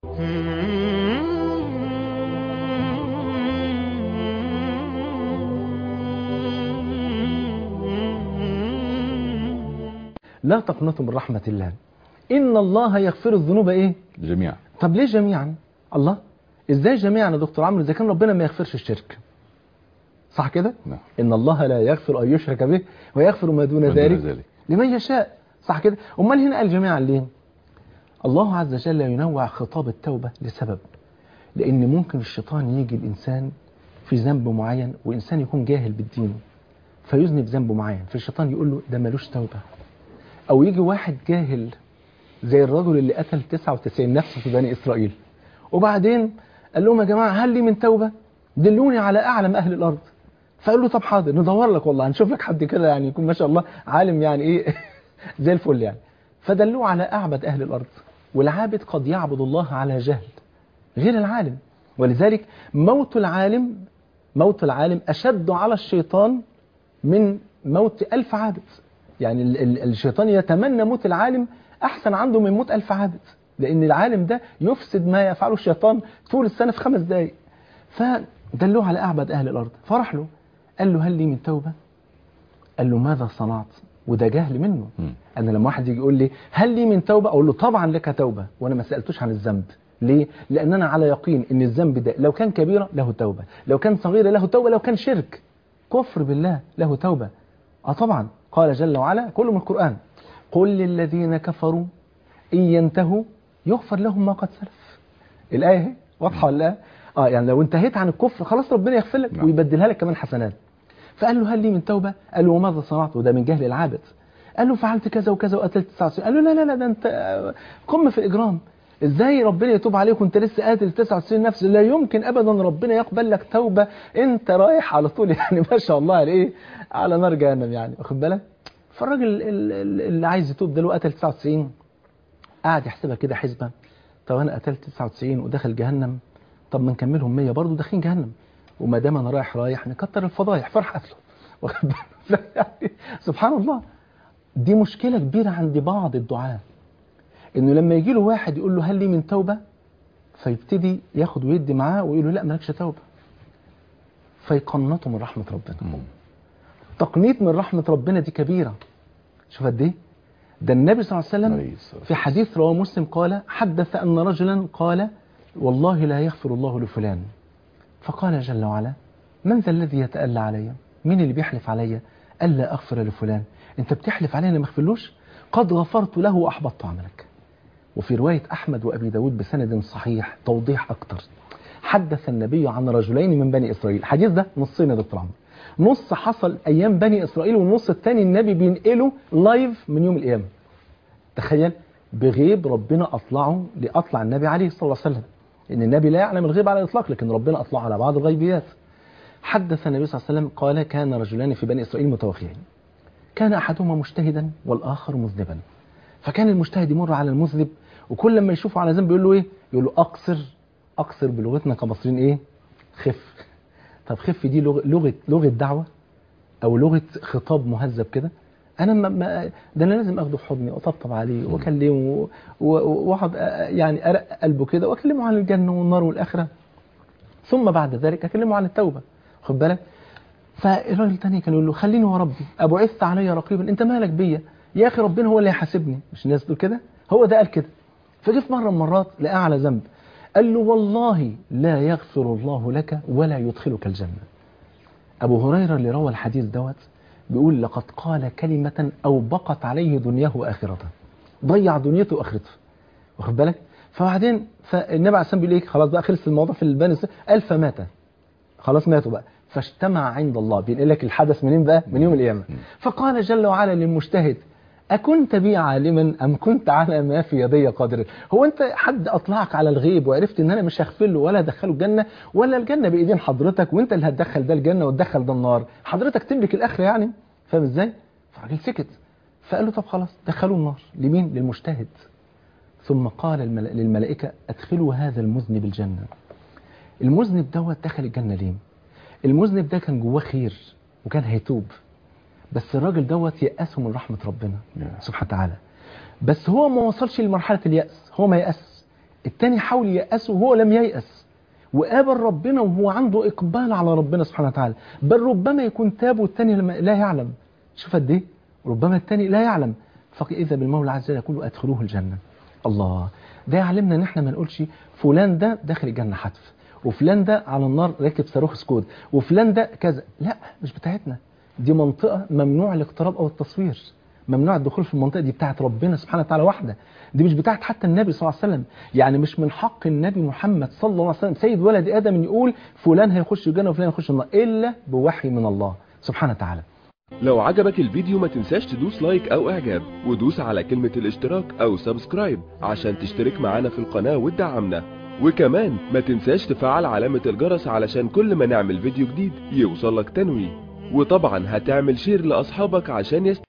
لا تقنطوا من رحمة الله إن الله يغفر الذنوب إيه جميعا طب ليه جميعا الله إزاي جميعا يا دكتور عمرو إذا كان ربنا ما يغفرش الشرك صح كده نعم إن الله لا يغفر أن يشرك به ويغفر ما دون ما دون ذلك ذلك. لمن يشاء صح كده أمال هنا قال جميعا ليه الله عز وجل ينوع خطاب التوبة لسبب لأن ممكن الشيطان يجي الإنسان في ذنب معين وإنسان يكون جاهل بالدين فيذنب ذنب معين فالشيطان يقول له ده ملوش توبة أو يجي واحد جاهل زي الرجل اللي قتل 99 نفس في بني إسرائيل وبعدين قال لهم يا جماعة هل لي من توبة دلوني على أعلم أهل الأرض فقال له طب حاضر ندور لك والله هنشوف لك حد كده يعني يكون ما شاء الله عالم يعني إيه زي الفل يعني فدلوه على أعبد أهل الأرض والعابد قد يعبد الله على جهل غير العالم ولذلك موت العالم موت العالم أشد على الشيطان من موت ألف عابد يعني ال- ال- الشيطان يتمنى موت العالم أحسن عنده من موت ألف عابد لأن العالم ده يفسد ما يفعله الشيطان طول السنة في خمس دقايق فدلوه على أعبد أهل الأرض فرح له قال له هل لي من توبة قال له ماذا صنعت وده جهل منه مم. انا لما واحد يجي يقول لي هل لي من توبه اقول له طبعا لك توبه وانا ما سالتوش عن الذنب ليه لان انا على يقين ان الذنب ده لو كان كبيره له توبه لو كان صغيره له توبه لو كان شرك كفر بالله له توبه اه طبعا قال جل وعلا كله من القران قل للذين كفروا ان ينتهوا يغفر لهم ما قد سلف الايه اهي واضحه ولا لا اه يعني لو انتهيت عن الكفر خلاص ربنا يغفر لك نعم. ويبدلها لك كمان حسنات فقال له هل لي من توبة قال له وماذا صنعت وده من جهل العابد قال له فعلت كذا وكذا وقتلت 99 قال له لا لا لا ده انت آه، قمة في الإجرام ازاي ربنا يتوب عليك وانت لسه قاتل 99 نفس لا يمكن ابدا ربنا يقبل لك توبة انت رايح على طول يعني ما شاء الله على ايه على نار جهنم يعني واخد بالك فالراجل ال- ال- اللي عايز يتوب ده اللي هو قتل 99 قاعد يحسبها كده حسبة طب انا قتلت 99 ودخل جهنم طب ما نكملهم 100 برضه داخلين جهنم وما دام انا رايح رايح نكتر الفضايح فرح قتله واخد بالك؟ يعني سبحان الله دي مشكلة كبيرة عند بعض الدعاة انه لما يجي له واحد يقول له هل لي من توبة فيبتدي ياخد ويدي معاه ويقول له لا مالكش توبة فيقنطه من رحمة ربنا مم. تقنيط من رحمة ربنا دي كبيرة شوف قد ايه ده النبي صلى الله عليه عليه وسلم الصلاة في حديث رواه مسلم قال حدث أن رجلا قال والله لا يغفر الله لفلان فقال جل وعلا من ذا الذي يتألى علي مين اللي بيحلف علي ألا أغفر لفلان أنت بتحلف علي أنا ما أغفرلوش قد غفرت له وأحبطت عملك وفي رواية أحمد وأبي داود بسند صحيح توضيح أكتر حدث النبي عن رجلين من بني إسرائيل الحديث ده نصين يا دكتور عمرو نص حصل أيام بني إسرائيل والنص الثاني النبي بينقله لايف من يوم القيامة تخيل بغيب ربنا أطلعه لأطلع النبي عليه صلى الله عليه وسلم إن النبي لا يعلم الغيب على الإطلاق لكن ربنا أطلعه على بعض الغيبيات حدث النبي صلى الله عليه وسلم قال كان رجلان في بني إسرائيل متوفيين كان أحدهما مجتهدا والآخر مذنبا فكان المجتهد يمر على المذنب وكل لما يشوفه على ذنب يقول له إيه يقول له أقصر أقصر بلغتنا كمصريين إيه خف طب خف دي لغة لغة, لغة دعوة أو لغة خطاب مهذب كده انا ما ما ده انا لازم اخده في حضني واطبطب عليه واكلمه و- و- واقعد أ- يعني ارق قلبه كده واكلمه عن الجنه والنار والاخره ثم بعد ذلك اكلمه عن التوبه خد بالك فالراجل الثاني كان يقول له خليني وربي ابعثت علي رقيبا انت مالك بيا يا اخي ربنا هو اللي هيحاسبني مش الناس دول كده هو ده قال كده فجه في مره من المرات لقاه على ذنب قال له والله لا يغفر الله لك ولا يدخلك الجنه أبو هريرة اللي روى الحديث دوت بيقول لقد قال كلمة أوبقت عليه دنياه وآخرته ضيع دنيته وآخرته واخد بالك فبعدين فالنبي عليه الصلاة بيقول إيه خلاص بقى خلص الموضوع في البني إسرائيل. قال فمات خلاص ماتوا بقى فاجتمع عند الله بينقل لك الحدث منين بقى من يوم القيامة فقال جل وعلا للمجتهد أكنت بي عالما أم كنت على ما في يدي قادرا هو أنت حد أطلعك على الغيب وعرفت إن أنا مش هغفر له ولا أدخله الجنة ولا الجنة بإيدين حضرتك وأنت اللي هتدخل ده الجنة وتدخل ده النار حضرتك تملك الآخرة يعني فاهم إزاي؟ فالراجل سكت فقال له طب خلاص دخلوا النار لمين؟ للمجتهد ثم قال الملا- للملائكة أدخلوا هذا المذنب الجنة المذنب دوت دخل الجنة ليه؟ المذنب ده كان جواه خير وكان هيتوب بس الراجل دوت يأسه من رحمة ربنا يا. سبحانه وتعالى بس هو ما وصلش لمرحلة اليأس هو ما يأس التاني حاول ييأسه وهو لم ييأس وقابل ربنا وهو عنده إقبال على ربنا سبحانه وتعالى بل ربما يكون تاب والتاني لما- لا يعلم شوف قد ايه ربما التاني لا يعلم فإذا بالمولى عز وجل يقول أدخلوه الجنة الله ده يعلمنا ان احنا ما نقولش فلان ده داخل الجنة حتف وفلان ده على النار راكب صاروخ سكود وفلان ده كذا لا مش بتاعتنا دي منطقة ممنوع الاقتراب او التصوير ممنوع الدخول في المنطقة دي بتاعت ربنا سبحانه وتعالى وحده دي مش بتاعت حتى النبي صلى الله عليه وسلم يعني مش من حق النبي محمد صلى الله عليه وسلم سيد ولد آدم أن يقول فلان هيخش الجنة وفلان هيخش النار إلا بوحي من الله سبحانه وتعالى لو عجبك الفيديو ما تنساش تدوس لايك او اعجاب ودوس على كلمة الاشتراك او سبسكرايب عشان تشترك معانا في القناة وتدعمنا وكمان ما تنساش تفعل علامة الجرس علشان كل ما نعمل فيديو جديد يوصلك تنويه وطبعا هتعمل شير لاصحابك عشان يست...